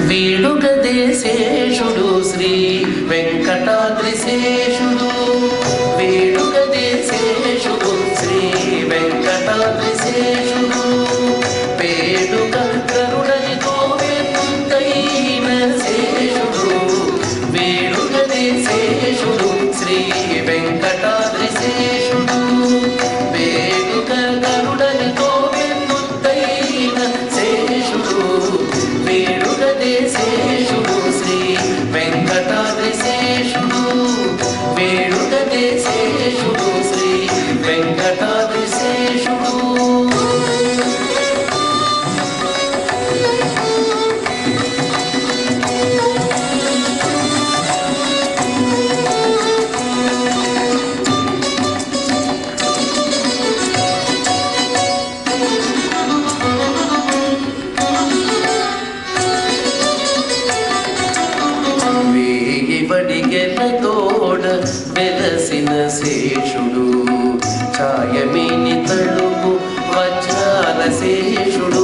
వీడుక దేశేషుడు శ్రీ వెంకటాద్రిశేషుడు వీడుక దేశేషుడు శ్రీ వెంకటాద్రిశేషుడు పేడుక కరుణనితో వెన్నుతైన శేషుడు వీడుక దేశేషుడు శ్రీ వెంకటాద్రిశేషుడు వేడుక గరుడనితో వెన్నుతైన శేషుడు వేడుక దేశేషుడు శ్రీ వెంకటాద్రిశేషుడు వేడుక దేశేషుడు శ్రీ వెంకటాద్రిశేషుడు వేగి బడిగెల తోడ వెలసిన శేషుడు ఛాయమేని తడుపు వజ్రాల శేషుడు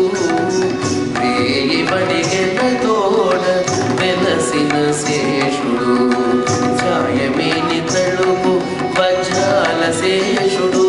వేగి బడిగెల తోడ వెలసిన శేషుడు ఛాయమేని తడుపు వజ్రాల శేషుడు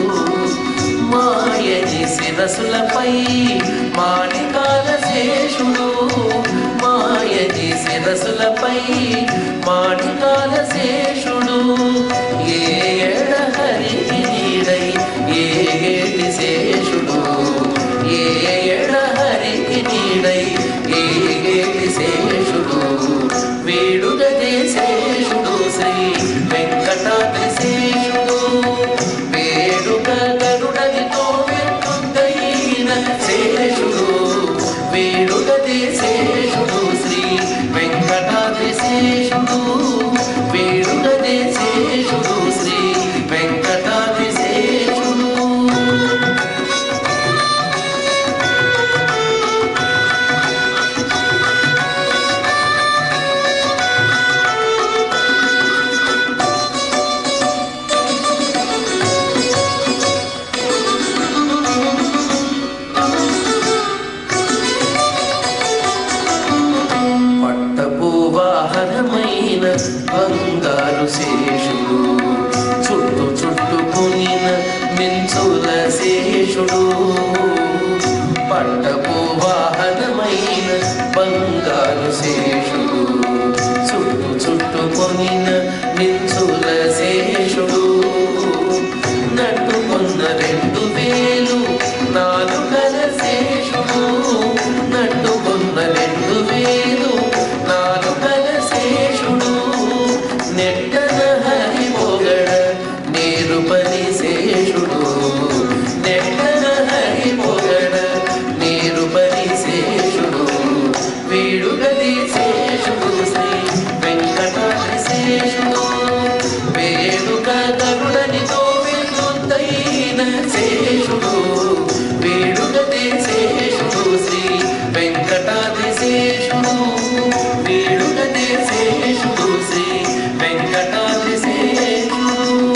మాయని శిరసులపై మాణికాల శేషుడు మాయని శిరసులపై మాణికాల శేషుడు ఏ ఎడ హరికి నీడై ఏ ఏటి శేషుడు ఏ ఎడ హరికి నీడై ఏ ఏటి శేషుడు వేడుక శేషుడు శ్రీ వెంకటాద్రి శేషుడు వేడుక గరుడనితో వెన్నుతైన శేషుడు వేడుక శేషుడు శ్రీ వెంకటాద్రి శేషుడు వేడుక శేషుడు శ్రీ వెంకటాద్రి శేషుడు పట్టపు వాహనమైన బంగారు శేషుడు చుట్టు చుట్టుకునిన మించుల శేషుడు పట్టపు వాహనమైన బంగారు శేషుడు చుట్టు చుట్టుకొనిన మించుల శేషుడు నట్టుకున్న రెండు వేలు నాలుగల శేషుడు నట్టుకున్న రెండు వేలు నాలుగల శేషుడు నెట్టన హరి పొగడ నేరు పని శేషుడు నెట్టన హరి పొగడ నేరు పని శేషుడు వీడుగది శేషుడు శ్రీ వెంకటాద్రి శేషుడు వేడుక గరుడనితో వెన్నుతైన శేషుడు వేడుగది శేషుడు శ్రీ వెంకటాద్రి శేషుడు వేడుగది శేషుడు శ్రీ వెంకటాద్రి శేషుడు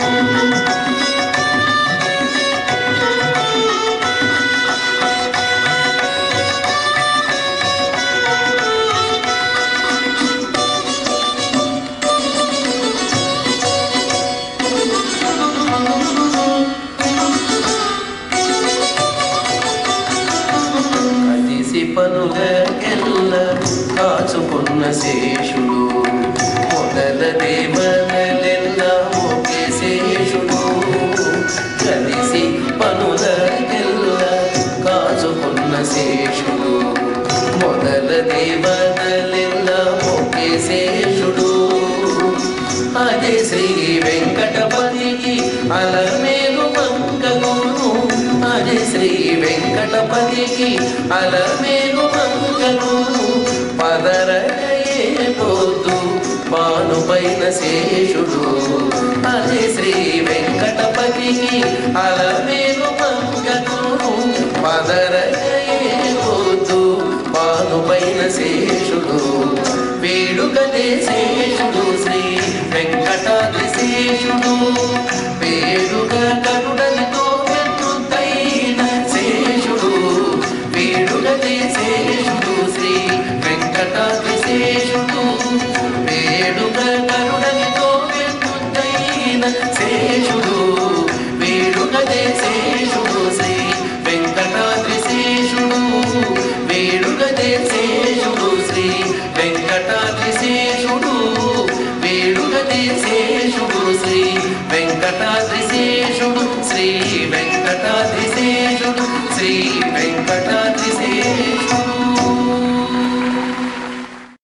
కదిసి పనులకెల్ల కాచుకున్న శేషుడు మొదల దేవనలెల్ల ఒకే శేషుడు కలిసి పనులకెల్ల కాచుకున్న శేషుడు మొదల దేవనలెల్ల ఒకే శేషుడు అదే శ్రీ వెంకటపతికి అలమేలు మంగగును అదే శ్రీ వెంకటపతికి అలమేలు మంగగును పదరయే పొద్దు పాను పైన శేషుడు అదే శ్రీ వెంకటపతికి అలమేలు మంగగును పదరయే పొద్దు పాను పైన శేషుడు వేడుకదే శేషుడు శ్రీ వెంకటాద్రి శేషుడు వేడుక కరుడనితో వెన్నుతైన శేషుడు వేడుకదే శేషుడు శ్రీ వెంకట వెంకటాద్రి శేషుడు వేడుగది శేషుడు శ్రీ వెంకటాద్రి శేషుడు శ్రీ వెంకటాద్రి శేషుడు శ్రీ